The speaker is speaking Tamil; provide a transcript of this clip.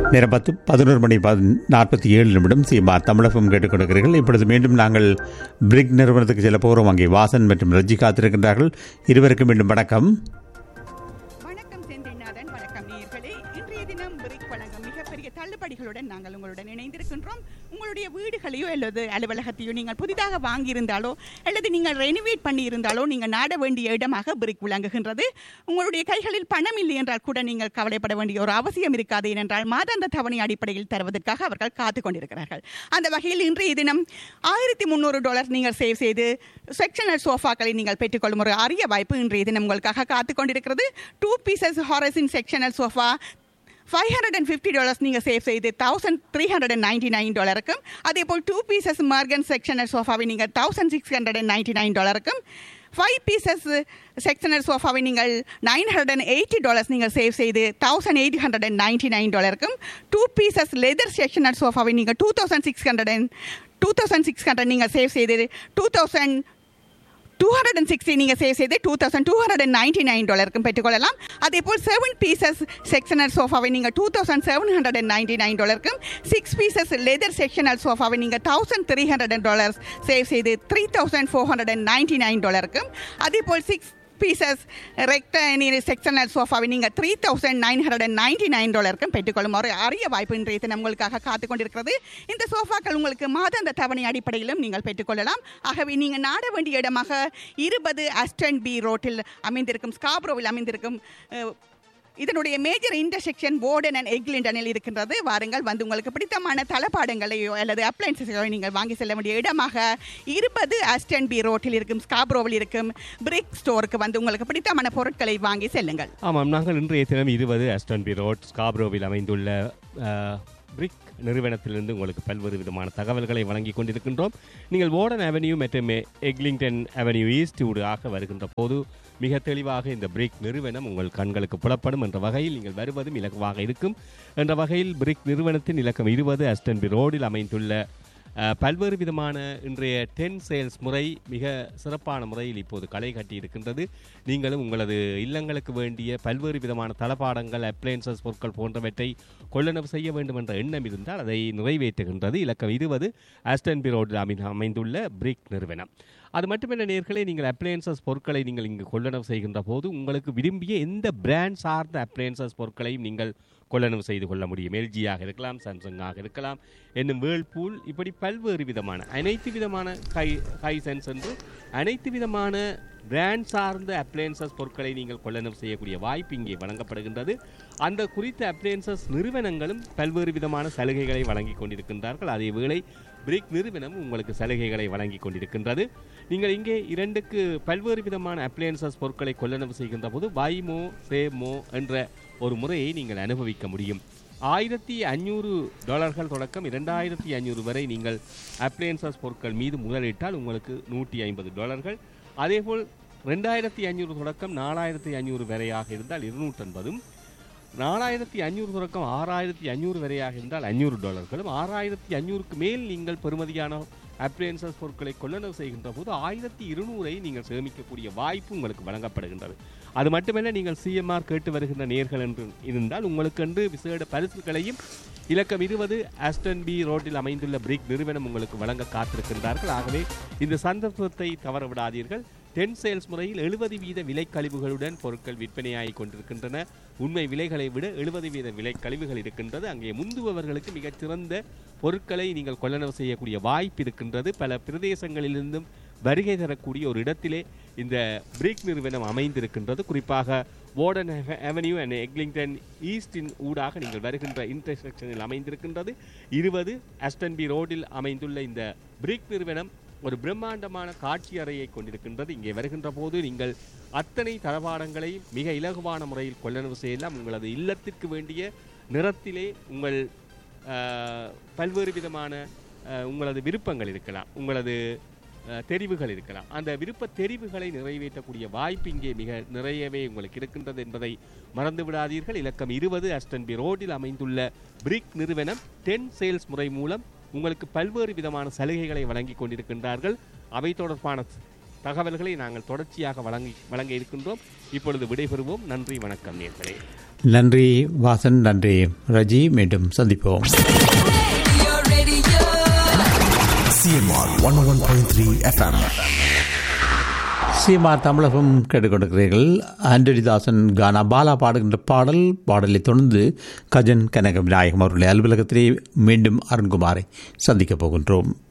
நேரம் பத்து பதினோரு மணி பத் நாற்பத்தி ஏழு நிமிடம் சீமா தமிழகம் கேட்டுக்கொண்டிருக்கிறீர்கள் இப்பொழுது மீண்டும் நாங்கள் பிரிக் நிறுவனத்துக்கு செல்ல போகிறோம் அங்கே வாசன் மற்றும் ரஜி காத்திருக்கின்றார்கள் இருவருக்கும் மீண்டும் வணக்கம் வணக்கம் செந்தில்நாதன் வணக்கம் நேயர்களே இன்றைய தினம் பிரிக் வழங்கும் மிகப்பெரிய தள்ளுபடிகளுடன் நாங்கள் உங்களுடன் இணைந்திருக்கின்றோம் உங்களுடைய வீடுகளையோ அல்லது அலுவலகத்தையோ நீங்கள் புதிதாக வாங்கியிருந்தாலோ அல்லது நீங்கள் ரெனிவேட் பண்ணி இருந்தாலோ நீங்கள் நாட வேண்டிய இடமாக பிரிக் விளங்குகின்றது உங்களுடைய கைகளில் பணம் இல்லை என்றால் கூட நீங்கள் கவலைப்பட வேண்டிய ஒரு அவசியம் இருக்காது ஏனென்றால் மாதாந்த தவணை அடிப்படையில் தருவதற்காக அவர்கள் காத்துக் கொண்டிருக்கிறார்கள் அந்த வகையில் இன்றைய தினம் ஆயிரத்தி முந்நூறு டாலர் நீங்கள் சேவ் செய்து செக்ஷனல் சோஃபாக்களை நீங்கள் பெற்றுக்கொள்ளும் ஒரு அரிய வாய்ப்பு இன்றைய தினம் உங்களுக்காக காத்துக் கொண்டிருக்கிறது டூ பீசஸ் ஹாரஸின் sectional sofa five hundred and fifty dollars நீங்கள் சேவ் செய்து thousand three hundred and ninety nine டாலருக்கும் அதே போல் டூ பீசஸ் மார்கன் செக்ஷனல் சோஃபாவை நீங்கள் thousand six hundred and ninety nine டாலருக்கும் ஃபைவ் பீசஸ் செக்ஷனல் சோஃபாவை நீங்கள் nine hundred and eighty dollars நீங்கள் சேவ் செய்து thousand eight hundred and ninety nine டாலருக்கும் டூ பீசஸ் லெதர் செக்ஷனல் சோஃபாவை நீங்கள் two thousand six hundred and two thousand six hundred நீங்கள் சேவ் செய்து two thousand two hundred and sixty நீங்கள் சேவ் செய்து two thousand two hundred and ninety nine டாலருக்கும் பெற்றுக்கொள்ளலாம் அதே போல் செவன் பீசஸ் செக்ஷனல் சோஃபாவை நீங்கள் two thousand seven hundred and ninety nine டாலருக்கும் சிக்ஸ் பீசஸ் லெதர் செக்ஷனல் சோஃபாவை நீங்கள் thousand three hundred and dollars save செய்து three thousand four hundred and ninety nine டாலருக்கும் அதே போல் சிக்ஸ் பீசஸ் ரெக்டனியர் செக்ஷனல் சோஃபாவை நீங்கள் three thousand nine hundred and ninety nine டாலருக்கும் பெற்றுக்கொள்ளும் ஒரு அரிய வாய்ப்பு இன்றைய தினம் உங்களுக்காக காத்து கொண்டிருக்கிறது இந்த சோஃபாக்கள் உங்களுக்கு மாதாந்த தவணை அடிப்படையிலும் நீங்கள் பெற்றுக்கொள்ளலாம் ஆகவே நீங்கள் நாட வேண்டிய இடமாக இருபது அஸ்டன் பி ரோட்டில் அமைந்திருக்கும் ஸ்காப்ரோவில் அமைந்திருக்கும் அஹ், இதனுடைய மேஜர் இன்டர்செக்ஷன் போர்டன் அண்ட் எக்லிண்டனில் இருக்கின்றது வாருங்கள் வந்து உங்களுக்கு பிடித்தமான தளபாடங்களையோ அல்லது அப்ளைன்சஸையோ நீங்கள் வாங்கி செல்ல வேண்டிய இடமாக இருபது அஸ்டன் பி ரோட்டில் இருக்கும் ஸ்காப்ரோவில் இருக்கும் பிரிக் ஸ்டோருக்கு வந்து உங்களுக்கு பிடித்தமான பொருட்களை வாங்கி செல்லுங்கள் ஆமாம் நாங்கள் இன்றைய தினம் இருபது அஸ்டன் பி ரோட் ஸ்காப்ரோவில் அமைந்துள்ள அஹ், பிரிக் நிறுவனத்திலிருந்து உங்களுக்கு பல்வேறு விதமான தகவல்களை வழங்கி கொண்டிருக்கின்றோம் நீங்கள் வார்டன் அவென்யூ மற்றும் எக்லிங்டன் அவென்யூ ஈஸ்ட் ஊடாக வருகின்ற போது மிக தெளிவாக இந்த பிரிக் நிறுவனம் உங்கள் கண்களுக்கு புலப்படும் என்ற வகையில் நீங்கள் வருவதும் இலகுவாக இருக்கும் என்ற வகையில் பிரிக் நிறுவனத்தின் இலக்கம் இருபது அஸ்டன் பி ரோடில் அமைந்துள்ள அஹ், பல்வேறு விதமான இன்றைய டென் சேல்ஸ் முறை மிக சிறப்பான முறையில் இப்போது களை கட்டி இருக்கின்றது நீங்களும் உங்களது இல்லங்களுக்கு வேண்டிய பல்வேறு விதமான தளபாடங்கள் அப்ளைன்சஸ் பொருட்கள் போன்றவற்றை கொள்ளளவு செய்ய வேண்டும் என்ற எண்ணம் இருந்தால் அதை நிறைவேற்றுகின்றது இலக்கம் இருபது ஆஸ்டன் பி ரோடில் அமை அமைந்துள்ள பிரிக் நிறுவனம் அது மட்டுமல்ல நேர்களே நீங்கள் அப்ளையன்சஸ் பொருட்களை நீங்கள் இங்கு கொள்ளளவு செய்கின்ற போது உங்களுக்கு விரும்பிய எந்த பிராண்ட் சார்ந்த அப்ளையன்சஸ் பொருட்களையும் நீங்கள் கொள்ளளவு செய்து கொள்ள முடியும் எல்ஜியாக இருக்கலாம் சாம்சங்காக இருக்கலாம் என்னும் வேர்ல்பூல் இப்படி பல்வேறு விதமான அனைத்து விதமான ஹை ஹை சென்ஸ் என்று அனைத்து விதமான பிராண்ட் சார்ந்த அப்ளையன்சஸ் பொருட்களை நீங்கள் கொள்ளளவு செய்யக்கூடிய வாய்ப்பு இங்கே வழங்கப்படுகின்றது அந்த குறித்த அப்ளையன்சஸ் நிறுவனங்களும் பல்வேறு விதமான சலுகைகளை வழங்கி கொண்டிருக்கின்றார்கள் அதே வேளை பிரிக் நிறுவனம் உங்களுக்கு சலுகைகளை வழங்கி கொண்டிருக்கின்றது நீங்கள் இங்கே இரண்டுக்கு பல்வேறு விதமான அப்ளையன்சஸ் பொருட்களை கொள்ளளவு செய்கின்ற போது வைமோ சேமோ என்ற ஒரு முறையை நீங்கள் அனுபவிக்க முடியும் ஆயிரத்தி அஞ்சூறு டாலர்கள் தொடக்கம் இரண்டாயிரத்தி ஐநூறு வரை நீங்கள் அப்ளையன்சஸ் பொருட்கள் மீது முதலிட்டால் உங்களுக்கு நூற்றி ஐம்பது டாலர்கள் அதேபோல் ரெண்டாயிரத்தி ஐநூறு தொடக்கம் நாலாயிரத்தி ஐநூறு வரையாக இருந்தால் இருநூற்றன்பதும் நாலாயிரத்தி ஐநூறு தொடக்கம் ஆறாயிரத்தி ஐநூறு வரையாக இருந்தால் ஐநூறு டாலர்களும் ஆறாயிரத்தி ஐநூறுக்கு மேல் நீங்கள் பெறுமதியான அப்ளையன்சஸ் பொருட்களை கொள்ளளவு செய்கின்ற போது ஆயிரத்தி இருநூறை நீங்கள் சேமிக்கக்கூடிய வாய்ப்பு உங்களுக்கு வழங்கப்படுகின்றது அது மட்டுமல்ல நீங்கள் சிஎம்ஆர் கேட்டு வருகின்ற நேர்கள் என்று இருந்தால் உங்களுக்கென்று விசேட பரிசுகளையும் இலக்கம் இருபது ஆஸ்டன் பி ரோட்டில் அமைந்துள்ள பிரிக் நிறுவனம் உங்களுக்கு வழங்க காத்திருக்கின்றார்கள் ஆகவே இந்த சந்தர்ப்பத்தை தவற விடாதீர்கள் டென் சேல்ஸ் முறையில் எழுபது வீத விலை கழிவுகளுடன் பொருட்கள் விற்பனையாகி கொண்டிருக்கின்றன உண்மை விலைகளை விட எழுபது வீத விலை கழிவுகள் இருக்கின்றது அங்கே முந்துபவர்களுக்கு மிகச்சிறந்த பொருட்களை நீங்கள் கொள்ளளவு செய்யக்கூடிய வாய்ப்பு இருக்கின்றது பல பிரதேசங்களிலிருந்தும் வருகை தரக்கூடிய ஒரு இடத்திலே இந்த பிரிக் நிறுவனம் அமைந்திருக்கின்றது குறிப்பாக வார்டன் அவென்யூ அண்ட் எக்லிங்டன் ஈஸ்டின் ஊடாக நீங்கள் வருகின்ற இன்டர்செக்ஷனில் அமைந்திருக்கின்றது இருபது அஸ்டன்பி ரோடில் அமைந்துள்ள இந்த பிரிக் நிறுவனம் ஒரு பிரம்மாண்டமான காட்சி அறையை கொண்டிருக்கின்றது இங்கே வருகின்ற போது நீங்கள் அத்தனை தளபாடங்களையும் மிக இலகுவான முறையில் கொள்ளளவு செய்யலாம் உங்களது இல்லத்திற்கு வேண்டிய நிறத்திலே உங்கள் ஆஹ், பல்வேறு விதமான ஆஹ், உங்களது விருப்பங்கள் இருக்கலாம் உங்களது ஆஹ், தெரிவுகள் இருக்கலாம் அந்த விருப்ப தெரிவுகளை நிறைவேற்றக்கூடிய வாய்ப்பு இங்கே மிக நிறையவே உங்களுக்கு இருக்கின்றது என்பதை மறந்து விடாதீர்கள் இலக்கம் இருபது அஸ்டன்பி ரோடில் அமைந்துள்ள பிரிக் நிறுவனம் டென் சேல்ஸ் முறை மூலம் உங்களுக்கு பல்வேறு விதமான சலுகைகளை வழங்கி கொண்டிருக்கின்றார்கள் அவை தொடர்பான தகவல்களை நாங்கள் தொடர்ச்சியாக வழங்கி வழங்க இருக்கின்றோம் இப்பொழுது விடைபெறுவோம் நன்றி வணக்கம் நேர்களே நன்றி வாசன் நன்றி ரஜி மீண்டும் சந்திப்போம் CMR one one point three FM Seema Tamizhagam கேட்டுக்கொண்டிருக்கிறீர்கள் ஆண்டனிதாசன் கானா பாலா பாடுகின்ற பாடல் பாடலை தொடர்ந்து கஜன் கனக விநாயகம் அவர்களுடைய அலுவலகத்திலே மீண்டும் அருண்குமாரை சந்திக்கப் போகின்றோம்